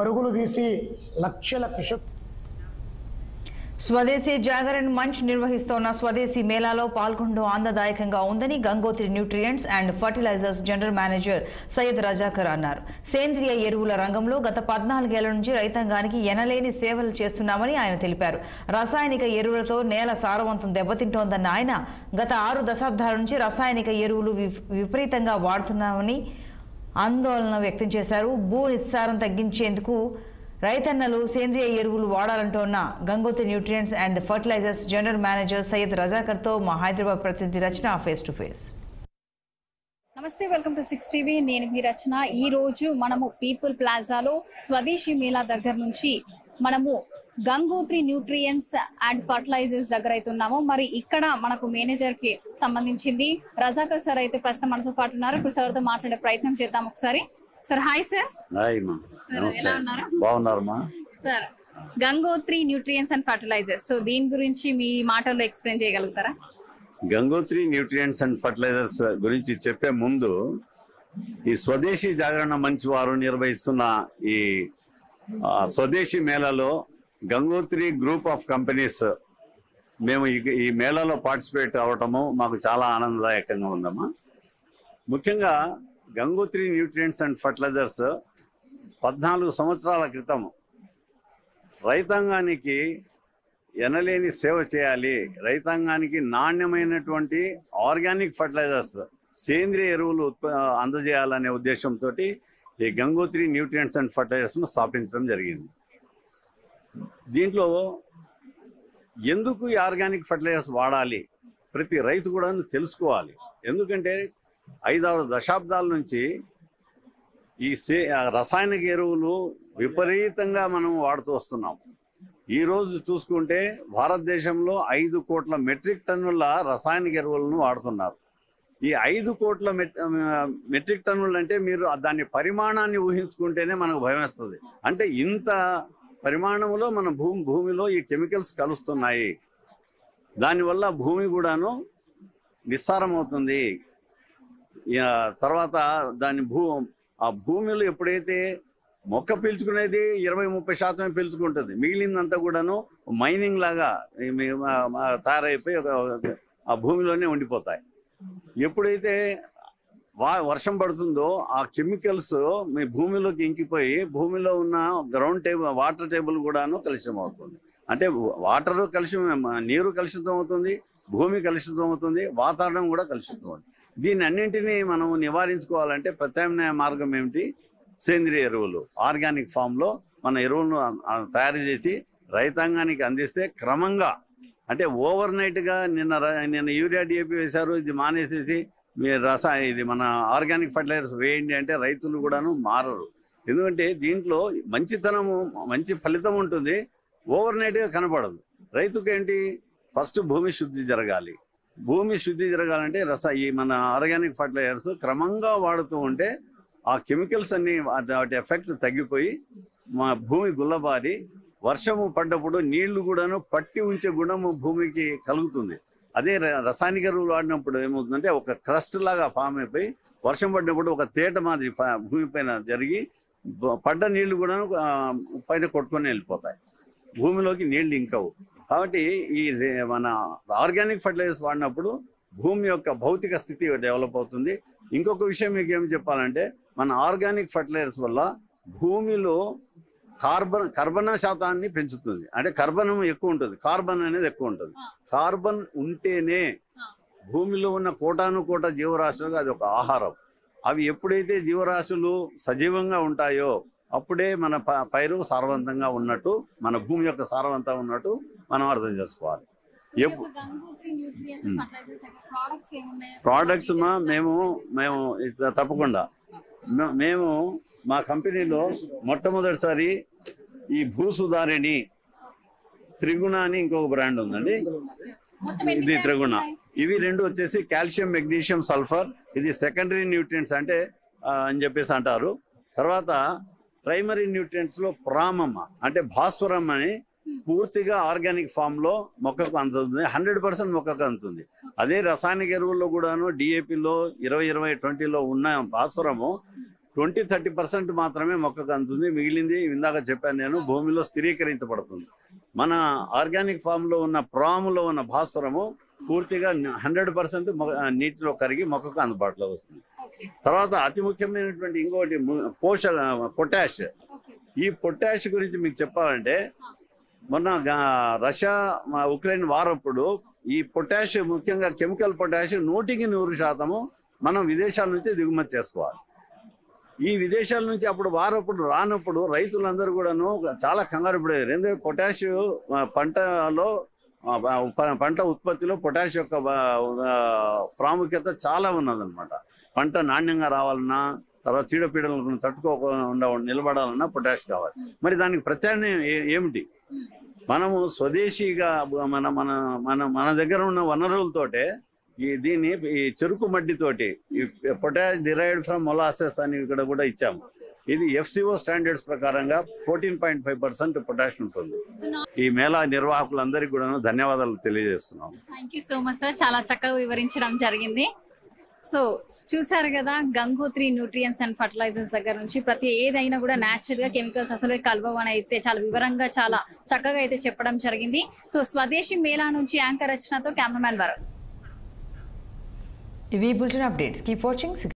పరుగులు తీసి లక్షల కిషో స్వదేశీ జాగరణ్ మంచ్ నిర్వహిస్తోన్న స్వదేశీ మేళాలో పాల్గొనడం ఆనందదాయకంగా ఉందని Gangotri nutrients and fertilizers general manager Sayyad Razakar అన్నారు సేంద్రియ ఎరువుల రంగంలో గత పద్నాలుగేళ్ల నుంచి రైతాంగానికి ఎనలేని సేవలు చేస్తున్నామని ఆయన తెలిపారు రసాయనిక ఎరువులతో నేల సారవంతం దెబ్బతింటోందన్న ఆయన గత ఆరు దశాబ్దాల నుంచి రసాయనిక ఎరువులు విప- విపరీతంగా వాడుతున్నామని ఆందోళన వ్యక్తం చేశారు భూ నిస్సారం తగ్గించేందుకు రైతన్నలు సేంద్రియ ఎరువులు వాడాలంటోన్న Gangotri nutrients and fertilizers general manager Sayyad రజాకర్తో మా హైదరాబాద్ ప్రతినిధి రచన ఫేస్ టు ఫేస్ నమస్తే వెల్కమ్ టు సిక్స్ టీవీ నేను మీ రచన ఈ రోజు మనము పీపుల్ ప్లాజాలో స్వదేశీ మేళా దగ్గర నుంచి మనము గంగోత్రి న్యూట్రియన్స్ అండ్ ఫర్టిలైజర్స్ దగ్గర అయితే ఉన్నాము మరి ఇక్కడ మనకు మేనేజర్ కి సంబంధించింది రజాకర్ సార్ అయితే ప్రస్తుతం మనతో పాటు ఉన్నారు ఇప్పుడు సార్తో మాట్లాడే ప్రయత్నం చేద్దాం ఒకసారి సార్ హాయ్ సార్ హాయ్ మా నమస్తే ఎలా ఉన్నారు? బాగున్నారమ్మా sir Gangotri nutrients and fertilizers so దీని గురించి మీ మాటల్లో ఎక్స్ప్లెయిన్ చేయగలుగుతారా గంగోత్రి న్యూట్రియంట్స్ అండ్ ఫర్టిలైజర్స్ గురించి చెప్పే ముందు ఈ స్వదేశీ జాగరణ మంచి వారు నిర్వహిస్తున్న ఈ ఆ, స్వదేశీ మేళాలో గంగోత్రి గ్రూప్ ఆఫ్ కంపెనీస్ మేము ఈ- ఈ మేళాలో పార్టిసిపేట్ అవ్వటము మాకు చాలా ఆనందదాయకంగా ఉందమ్మా ముఖ్యంగా గంగోత్రి న్యూట్రియంట్స్ అండ్ ఫర్టిలైజర్స్ పద్నాలుగు సంవత్సరాల క్రితం రైతాంగానికి ఎనలేని సేవ చేయాలి రైతాంగానికి నాణ్యమైనటువంటి ఆర్గానిక్ ఫర్టిలైజర్స్ సేంద్రియ ఎరువులు ఉత్ప- అందజేయాలనే ఉద్దేశంతో ఈ గంగోత్రి న్యూట్రియంట్స్ అండ్ ఫర్టిలైజర్స్ను స్థాపించడం జరిగింది దీంట్లో ఎందుకు ఈ ఆర్గానిక్ ఫర్టిలైజర్స్ వాడాలి ప్రతి రైతు కూడా తెలుసుకోవాలి ఎందుకంటే ఐదారు దశాబ్దాల నుంచి ఈ సే ఆ రసాయనిక ఎరువులు విపరీతంగా మనం వాడుతూ వస్తున్నాం ఈ రోజు చూసుకుంటే భారతదేశంలో ఐదు కోట్ల మెట్రిక్ టన్నుల రసాయనిక ఎరువులను వాడుతున్నారు ఈ ఐదు కోట్ల మెట్ మెట్రిక్ టన్నులు అంటే మీరు దాని పరిమాణాన్ని ఊహించుకుంటేనే మనకు భయం వేస్తుంది అంటే ఇంత పరిమాణంలో మన భూమి భూమిలో ఈ కెమికల్స్ కలుస్తున్నాయి దానివల్ల భూమి కూడాను నిస్సారం అవుతుంది ఇక తర్వాత దాని భూ ఆ భూమిలో ఎప్పుడైతే మొక్క పీల్చుకునేది ఇరవై ముప్పై శాతమే పీల్చుకుంటుంది మిగిలిందంతా కూడాను మైనింగ్ లాగా ఈ మీ- మా- మా తయారైపోయి ఒక ఒక- ఆ భూమిలోనే ఉండిపోతాయి ఎప్పుడైతే వా వర్షం పడుతుందో ఆ కెమికల్స్ మీ భూమిలోకి ఇంకిపోయి భూమిలో ఉన్న గ్రౌండ్ టేబుల్ వాటర్ టేబుల్ కూడాను కలుషితం అవుతుంది అంటే వాటర్ కలుషితం నీరు కలుషితం అవుతుంది భూమి కలుషితం అవుతుంది వాతావరణం కూడా కలుషితం అవుతుంది దీన్ని అన్నింటినీ మనం నివారించుకోవాలంటే ప్రత్యామ్నాయ మార్గం ఏమిటి సేంద్రియ ఎరువులు ఆర్గానిక్ ఫామ్లో మన ఎరువులను ఆ- ఆ తయారు చేసి రైతాంగానికి అందిస్తే క్రమంగా అంటే ఓవర్ నైట్గా నిన్న ర- నిన్న యూరియా డిఏపి వేశారు ఇది మానేసేసి మీరు రస ఇది మన ఆర్గానిక్ ఫర్టిలైజర్స్ వేయండి అంటే రైతులు కూడాను మారరు ఎందుకంటే దీంట్లో మంచితనము మంచి ఫలితం ఉంటుంది ఓవర్ నైట్గా కనపడదు రైతుకు ఏంటి ఫస్ట్ భూమి శుద్ధి జరగాలి భూమి శుద్ధి జరగాలంటే రస ఈ మన ఆర్గానిక్ ఫర్టిలైజర్స్ క్రమంగా వాడుతూ ఉంటే ఆ కెమికల్స్ అన్ని వాటి వాటి ఎఫెక్ట్ తగ్గిపోయి మా భూమి గుల్లబారి వర్షము పడ్డప్పుడు నీళ్లు కూడాను పట్టి ఉంచే గుణము భూమికి కలుగుతుంది అదే ర- రసాయనిక ఎరువులు వాడినప్పుడు ఏమవుతుందంటే ఒక క్రస్ట్ లాగా ఫామ్ అయిపోయి వర్షం పడినప్పుడు ఒక తేట మాదిరి ఫా- భూమి పైన జరిగి బ- పడ్డ నీళ్లు కూడాను ఆ, పైన కొట్టుకొని వెళ్ళిపోతాయి భూమిలోకి నీళ్లు ఇంకవు కాబట్టి ఈ రే- మన ఆర్గానిక్ ఫర్టిలైజర్స్ వాడినప్పుడు భూమి యొక్క భౌతిక స్థితి డెవలప్ అవుతుంది ఇంకొక విషయం మీకు ఏం చెప్పాలంటే మన ఆర్గానిక్ ఫర్టిలైజర్స్ వల్ల భూమిలో కార్బన్ కర్బన శాతాన్ని పెంచుతుంది అంటే కర్బనం ఎక్కువ ఉంటుంది కార్బన్ అనేది ఎక్కువ ఉంటుంది కార్బన్ ఉంటేనే భూమిలో ఉన్న కోటాను కోట జీవరాశులకు అది ఒక ఆహారం అవి ఎప్పుడైతే జీవరాశులు సజీవంగా ఉంటాయో అప్పుడే మన ప- పైరు సారవంతంగా ఉన్నట్టు మన భూమి యొక్క సారవంతంగా ఉన్నట్టు మనం అర్థం చేసుకోవాలి ఎప్పు Gangotri nutrients and fertilizers products ఏమున్నాయి ప్రోడక్ట్స్ మా మేము మేము ఇది తప్పకుండా మే- మేము మా కంపెనీలో మొట్టమొదటిసారి ఈ భూసుధారిణి త్రిగుణ అని ఇంకొక బ్రాండ్ ఉందండి మొత్తం ఎన్ని ఇది brands త్రిగుణ ఉన్నాయి? ఇవి రెండు వచ్చేసి కాల్షియం మెగ్నీషియం సల్ఫర్ ఇది సెకండరీ న్యూట్రియంట్స్ అంటే ఆ, అని చెప్పేసి అంటారు తర్వాత ప్రైమరీ న్యూట్రియంట్స్ లో ప్రామమ్మ అంటే భాస్వరం అని పూర్తిగా ఆర్గానిక్ ఫామ్ లో మొక్కకు అందుతుంది హండ్రెడ్ పర్సెంట్ మొక్కకు అందుతుంది అదే రసాయనిక ఎరువుల్లో కూడాను డిఏపిలో ఇరవై ఇరవై ట్వంటీలో ఉన్న భాస్వరము ట్వంటీ థర్టీ పర్సెంట్ మాత్రమే మొక్కకు అందుతుంది మిగిలింది ఇందాక చెప్పాను నేను భూమిలో స్థిరీకరించబడుతుంది మన ఆర్గానిక్ ఫామ్ లో ఉన్న ప్రాములో ఉన్న భాస్వరము పూర్తిగా హండ్రెడ్ పర్సెంట్ నీటిలో కరిగి మొక్కకు అందుబాటులో వస్తుంది తర్వాత అతి ముఖ్యమైనటువంటి ఇంకోటి ము- పోష పొటాష్ ఈ పొటాష్ గురించి మీకు చెప్పాలంటే మొన్న గా- రష్యా మా ఉక్రెయిన్ వారప్పుడు ఈ పొటాష్ ముఖ్యంగా కెమికల్ పొటాష్ నూటికి నూరు శాతము మనం విదేశాల నుంచి దిగుమతి చేసుకోవాలి ఈ విదేశాల నుంచి అప్పుడు వారప్పుడు రానప్పుడు రైతులందరూ కూడాను చాలా కంగారు పడేవారు ఎందుకంటే పొటాష్ ఆ, పంటలో ఆ, ప- పంట ఉత్పత్తిలో పొటాష్ యొక్క ఆ, ప్రాముఖ్యత చాలా ఉన్నదన్నమాట పంట నాణ్యంగా రావాలన్నా తర్వాత చీడపీడలను తట్టుకోకుండా నిలబడాలన్నా పొటాష్ కావాలి మరి దానికి ప్రత్యామ్నాయం ఏ- ఏమిటి మనము స్వదేశీగా మన మన మన మన దగ్గర ఉన్న వనరులతోటే ఈ దీన్ని ఈ చెరుకు మడ్డితోటి ఈ పొటాష్ డిరైవ్డ్ ఫ్రమ్ మొలాసెస్ అని ఇక్కడ కూడా ఇచ్చాము ఇది ఎఫ్సిఓ స్టాండర్డ్స్ ప్రకారంగా fourteen point five percent potash ఉంటుంది ఈ మేళా నిర్వాహకులందరికీ కూడా ధన్యవాదాలు తెలియజేస్తున్నాం thank you so much sir చాలా చక్కగా వివరించడం జరిగింది సో చూసారు కదా గంగోత్రి న్యూట్రియన్స్ అండ్ ఫర్టిలైజర్స్ దగ్గర నుంచి ప్రతి ఏదైనా కూడా న్యాచురల్ గా కెమికల్స్ అసలు కలవవు అని అయితే చాలా వివరంగా చాలా చక్కగా అయితే చెప్పడం జరిగింది సో స్వదేశీ మేళా నుంచి యాంకర్ రచనతో కెమెరామ్యాన్ వరుణ్ ఇవి బులెటిన్ అప్డేట్స్ కీప్ వాచింగ్